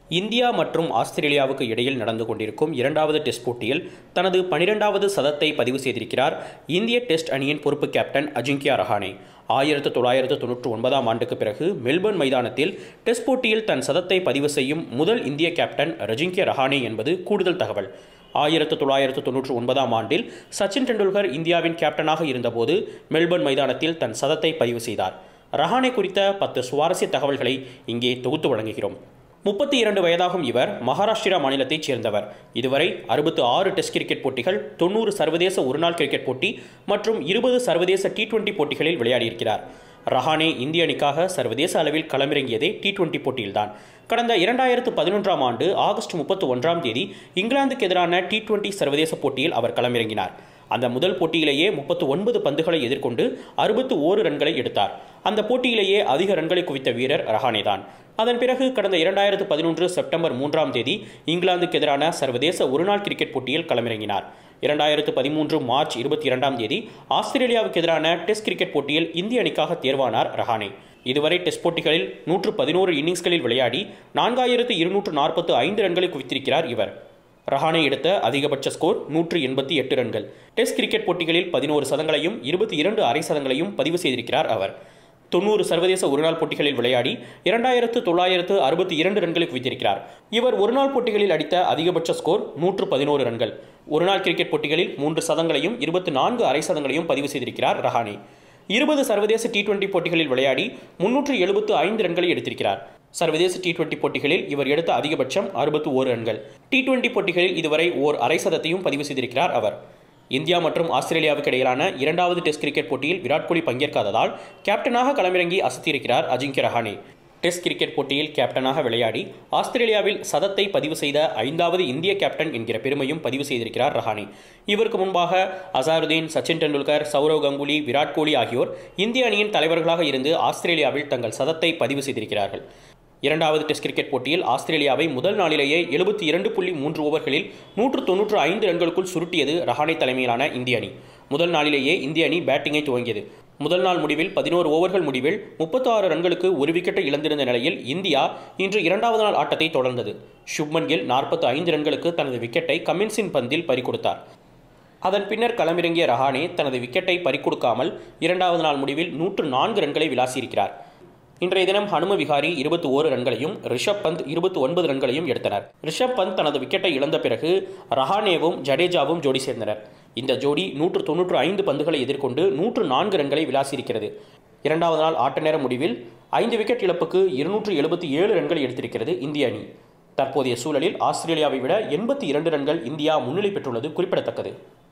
India மற்றும் ஆஸ்திரேலியாவுக்கு இடையில் நடந்து கொண்டிருக்கும் இரண்டாவது டெஸ்ட் போட்டியில் தனது பனிரெண்டாவது சதத்தை பதிவு செய்திருக்கிறார் இந்திய டெஸ்ட் அணியின் பொறுப்பு கேப்டன் அஜிங்கியா ரஹானே ஆயிரத்து தொள்ளாயிரத்து தொன்னூற்று ஒன்பதாம் ஆண்டுக்கு பிறகு மெல்பர்ன் மைதானத்தில் டெஸ்ட் போட்டியில் தன் சதத்தை பதிவு செய்யும் முதல் இந்திய கேப்டன் ரஜிங்கியா ரஹானே என்பது கூடுதல் தகவல் ஆயிரத்து தொள்ளாயிரத்து தொன்னூற்று ஒன்பதாம் ஆண்டில் சச்சின் டெண்டுல்கர் இந்தியாவின் கேப்டனாக இருந்தபோது மெல்பர்ன் மைதானத்தில் தன் சதத்தை பதிவு செய்தார் ரஹானே குறித்த பத்து சுவாரஸ்ய தகவல்களை இங்கே தொகுத்து வழங்குகிறோம் முப்பத்தி இரண்டு வயதாகும் இவர் மகாராஷ்டிரா மாநிலத்தைச் சேர்ந்தவர் இதுவரை அறுபத்து ஆறு டெஸ்ட் கிரிக்கெட் போட்டிகள் தொண்ணூறு சர்வதேச ஒருநாள் கிரிக்கெட் போட்டி மற்றும் இருபது சர்வதேச டி டுவெண்டி போட்டிகளில் விளையாடியிருக்கிறார் ரஹானே இந்திய அணிக்காக சர்வதேச அளவில் களமிறங்கியதே டி டுவெண்டி போட்டியில்தான் கடந்த இரண்டாயிரத்து பதினொன்றாம் ஆண்டு ஆகஸ்ட் முப்பத்து ஒன்றாம் தேதி இங்கிலாந்துக்கு எதிரான டி டுவெண்டி சர்வதேச போட்டியில் அவர் களமிறங்கினார் அந்த முதல் போட்டியிலேயே முப்பத்து ஒன்பது பந்துகளை எதிர்கொண்டு அறுபத்து ஓரு ரன்களை எடுத்தார் அந்த போட்டியிலேயே அதிக ரன்களை குவித்த வீரர் ரஹானே தான் அதன் பிறகு கடந்த இரண்டாயிரத்து பதினொன்று செப்டம்பர் மூன்றாம் தேதி இங்கிலாந்துக்கு எதிரான சர்வதேச ஒருநாள் கிரிக்கெட் போட்டியில் களமிறங்கினார் இரண்டாயிரத்து பதிமூன்று மார்ச் இருபத்தி இரண்டாம் தேதி ஆஸ்திரேலியாவுக்கு எதிரான டெஸ்ட் கிரிக்கெட் போட்டியில் இந்திய அணிக்காக தேர்வானார் ரஹானே இதுவரை டெஸ்ட் போட்டிகளில் நூற்று பதினோரு இன்னிங்ஸ்களில் விளையாடி நான்காயிரத்து இருநூற்று நாற்பத்து ஐந்து ரன்களை குவித்திருக்கிறார் இவர் ரஹானே எடுத்த அதிகபட்ச ஸ்கோர் நூற்று எண்பத்தி எட்டு ரன்கள் டெஸ்ட் கிரிக்கெட் போட்டிகளில் பதினோரு சதங்களையும் இருபத்தி இரண்டு அரை சதங்களையும் பதிவு செய்திருக்கிறார் அவர் தொண்ணூறு சர்வதேச ஒருநாள் போட்டிகளில் விளையாடி இரண்டாயிரத்து தொள்ளாயிரத்து அறுபத்தி இரண்டு ரன்களை குவித்திருக்கிறார் இவர் ஒருநாள் போட்டிகளில் அடித்த அதிகபட்ச ஸ்கோர் நூற்று பதினோரு ரன்கள் ஒருநாள் கிரிக்கெட் போட்டிகளில் மூன்று சதங்களையும் இருபத்தி நான்கு அரை சதங்களையும் பதிவு செய்திருக்கிறார் ரஹானே இருபது சர்வதேச டி டுவெண்டி போட்டிகளில் விளையாடி முன்னூற்று எழுபத்து ஐந்து ரன்களை எடுத்திருக்கிறார் சர்வதேச டி டுவெண்டி போட்டிகளில் இவர் எடுத்த அதிகபட்சம் அறுபத்து ஓரு ரன்கள் டி டுவெண்டி போட்டிகளில் இதுவரை ஓர் அரை சதத்தையும் பதிவு செய்திருக்கிறார் அவர் இந்தியா மற்றும் ஆஸ்திரேலியாவுக்கு இடையிலான இரண்டாவது டெஸ்ட் கிரிக்கெட் போட்டியில் விராட் கோலி பங்கேற்காததால் கேப்டனாக களமிறங்கி அசத்தியிருக்கிறார் அஜிங்கிய ரஹானே டெஸ்ட் கிரிக்கெட் போட்டியில் கேப்டனாக விளையாடி ஆஸ்திரேலியாவில் சதத்தை பதிவு செய்த ஐந்தாவது இந்திய கேப்டன் என்கிற பெருமையும் பதிவு செய்திருக்கிறார் ரஹானே இவருக்கு முன்பாக அசாருதீன் சச்சின் டெண்டுல்கர் சௌரவ் கங்குலி விராட் கோலி ஆகியோர் இந்திய அணியின் தலைவர்களாக இருந்து ஆஸ்திரேலியாவில் தங்கள் சதத்தை பதிவு செய்திருக்கிறார்கள் இரண்டாவது டெஸ்ட் கிரிக்கெட் போட்டியில் ஆஸ்திரேலியாவை முதல் நாளிலேயே எழுபத்தி இரண்டு புள்ளி மூன்று ஓவர்களில் நூற்று தொன்னூற்று ஐந்து ரன்களுக்குள் சுருட்டியது ரஹானே தலைமையிலான இந்திய அணி முதல் நாளிலேயே இந்திய அணி பேட்டிங்கை துவங்கியது முதல் நாள் முடிவில் பதினோரு ஓவர்கள் முடிவில் முப்பத்தி ஆறு ரன்களுக்கு ஒரு விக்கெட்டை இழந்திருந்த நிலையில் இந்தியா இன்று இரண்டாவது நாள் ஆட்டத்தை தொடர்ந்தது சுப்மன் கில் நாற்பத்தி ஐந்து ரன்களுக்கு தனது விக்கெட்டை கமின்ஸின் பந்தில் பறிகொடுத்தார் அதன் பின்னர் களமிறங்கிய ரஹானே தனது விக்கெட்டை பறிக்கொடுக்காமல் இரண்டாவது நாள் முடிவில் நூற்று நான்கு ரன்களை விளாசியிருக்கிறார் இன்றைய தினம் ஹனும விகாரி இருபத்தி ஓரு ரன்களையும் ரிஷப் பந்த் இருபத்தி ஒன்பது ரன்களையும் எடுத்தனர் ரிஷப் பந்த் தனது விக்கெட்டை இழந்த பிறகு ரஹானேவும் ஜடேஜாவும் ஜோடி சேர்ந்தனர் இந்த ஜோடி நூற்று தொன்னூற்று ஐந்து பந்துகளை எதிர்கொண்டு நூற்று நான்கு ரன்களை விளாசியிருக்கிறது இரண்டாவது நாள் ஆட்ட நேர முடிவில் ஐந்து விக்கெட் இழப்புக்கு இருநூற்று எழுபத்தி ஏழு ரன்கள் எடுத்திருக்கிறது இந்திய அணி தற்போதைய சூழலில் ஆஸ்திரேலியாவை விட எண்பத்தி இரண்டு ரன்கள் இந்தியா முன்னிலை பெற்றுள்ளது குறிப்பிடத்தக்கது